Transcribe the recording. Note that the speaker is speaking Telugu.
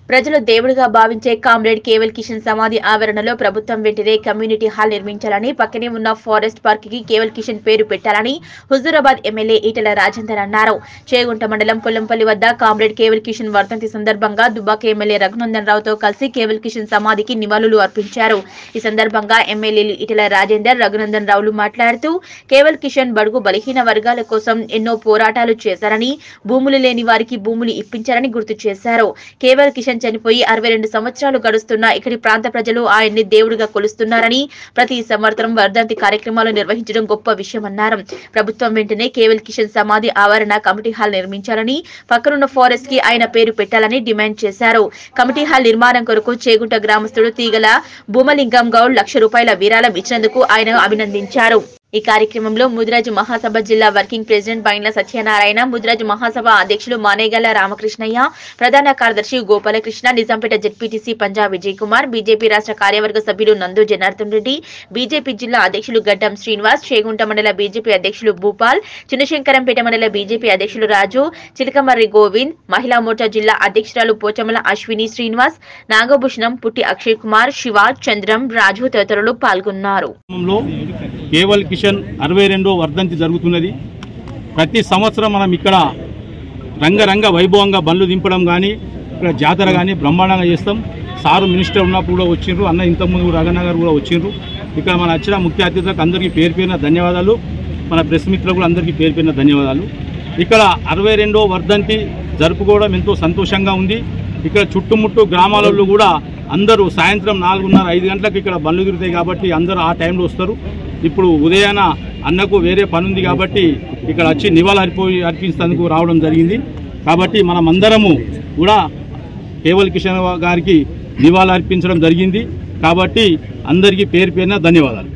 ప్రజలు దేవుడిగా భావించే కామ్రేడ్ కేవల్ కిషన్ సమాధి ఆవరణలో ప్రభుత్వం వెంటనే కమ్యూనిటీ హాల్ నిర్మించాలని పక్కనే ఉన్న ఫారెస్ట్ పార్క్ కి కేవల్ కిషన్ పేరు పెట్టాలని హుజూరాబాద్ ఎమ్మెల్యే ఈటెల రాజేందర్ అన్నారు చేగుంట మండలం పొల్లంపల్లి వద్ద కామ్రేడ్ కేవల్ కిషన్ వర్ధంతి సందర్భంగా దుబ్బాక ఎమ్మెల్యే రఘునందన్ రావుతో కలిసి కేవల్ కిషన్ సమాధికి నివాళులు అర్పించారు ఈ సందర్భంగా ఎమ్మెల్యేలు ఈటెల రాజేందర్ రఘునందన్ రావులు మాట్లాడుతూ కేవల్ కిషన్ బడుగు బలహీన వర్గాల కోసం ఎన్నో పోరాటాలు చేశారని భూములు లేని వారికి భూములు ఇప్పించారని గుర్తు చేశారు కేవల్ కిషన్ చనిపోయి అరవై రెండు సంవత్సరాలు గడుస్తున్నా ఇక్కడి ప్రాంత ప్రజలు ఆయన్ని దేవుడిగా కొలుస్తున్నారని ప్రతి సంవత్సరం వర్ధంతి కార్యక్రమాలు నిర్వహించడం గొప్ప విషయమన్నారు ప్రభుత్వం వెంటనే కేవల్ కిషన్ సమాధి ఆవరణ కమిటీ హాల్ నిర్మించాలని పక్కనున్న ఫారెస్ట్ కి ఆయన పేరు పెట్టాలని డిమాండ్ చేశారు కమిటీ హాల్ నిర్మాణం కొరకు చేగుంట గ్రామస్తుడు తీగల భూమలింగం గౌడ్ లక్ష రూపాయల విరాళం ఇచ్చినందుకు ఆయన అభినందించారు ఈ కార్యక్రమంలో ముదిరాజు మహాసభ జిల్లా వర్కింగ్ ప్రెసిడెంట్ బైండ్ల సత్యనారాయణ ముదిరాజు మహాసభ అధ్యక్షులు మానేగల్ల రామకృష్ణయ్య ప్రధాన కార్యదర్శి గోపాలకృష్ణ నిజాంపేట జెడ్పీటీసీ పంజాబ్ విజయ్ కుమార్ బీజేపీ రాష్ట్ర కార్యవర్గ సభ్యులు నందు జనార్దన్ రెడ్డి బీజేపీ జిల్లా అధ్యక్షులు గడ్డం శ్రీనివాస్ చేగుంట మండల బీజేపీ అధ్యక్షులు భూపాల్ చిన్నశంకరంపేట మండల బీజేపీ అధ్యక్షులు రాజు చిలకమర్రి గోవింద్ మహిళా మోర్చా జిల్లా అధ్యక్షురాలు పోచమల అశ్విని శ్రీనివాస్ నాగభూషణం పుట్టి అక్షయ్ కుమార్ శివ చంద్రం రాజు తదితరులు పాల్గొన్నారు గ్రామంలో కేవల్ కిషన్ అరవై రెండో వర్ధంతి జరుగుతున్నది ప్రతి సంవత్సరం మనం ఇక్కడ రంగరంగ వైభవంగా బండ్లు దింపడం కానీ ఇక్కడ జాతర కానీ బ్రహ్మాండంగా చేస్తాం సారు మినిస్టర్ ఉన్నప్పుడు కూడా వచ్చిండ్రు అన్న ఇంతకుముందు రగన్న గారు కూడా వచ్చిండ్రు ఇక్కడ మన వచ్చిన ముఖ్య అతిథులకు అందరికీ పేరు పేరున ధన్యవాదాలు మన ప్రెస్ మిత్రులకు కూడా అందరికీ పేరు పేరున ధన్యవాదాలు ఇక్కడ అరవై రెండో వర్ధంతి జరుపుకోవడం ఎంతో సంతోషంగా ఉంది ఇక్కడ చుట్టుముట్టు గ్రామాలలో కూడా అందరూ సాయంత్రం నాలుగున్నర ఐదు గంటలకు ఇక్కడ బండ్లు తిరుగుతాయి కాబట్టి అందరూ ఆ టైంలో వస్తారు ఇప్పుడు ఉదయాన అన్నకు వేరే పని ఉంది కాబట్టి ఇక్కడ వచ్చి నివాళులు అర్పి అర్పించేందుకు రావడం జరిగింది కాబట్టి మనం అందరము కూడా కేవల్ కిషన్ గారికి నివాళులు అర్పించడం జరిగింది కాబట్టి అందరికీ పేరు పేరున ధన్యవాదాలు